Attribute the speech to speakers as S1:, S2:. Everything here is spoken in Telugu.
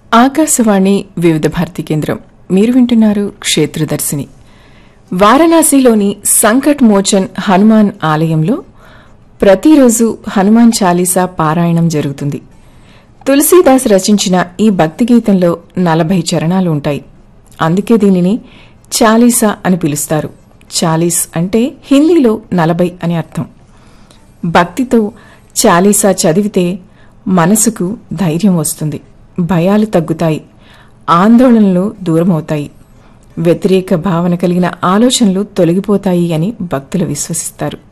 S1: ఆకాశవాణి వివిధ భారతి కేంద్రం మీరు వింటున్నారు క్షేత్రదర్శిని వారణాసిలోని సంకట్ మోచన్ హనుమాన్ ఆలయంలో ప్రతిరోజు హనుమాన్ చాలీసా పారాయణం జరుగుతుంది తులసీదాస్ రచించిన ఈ భక్తి గీతంలో నలభై చరణాలు ఉంటాయి అందుకే దీనిని చాలీసా అని పిలుస్తారు చాలీస్ అంటే హిందీలో నలభై అని అర్థం భక్తితో చాలీసా చదివితే మనసుకు ధైర్యం వస్తుంది భయాలు తగ్గుతాయి ఆందోళనలు దూరమవుతాయి వ్యతిరేక భావన కలిగిన ఆలోచనలు తొలగిపోతాయి అని భక్తులు విశ్వసిస్తారు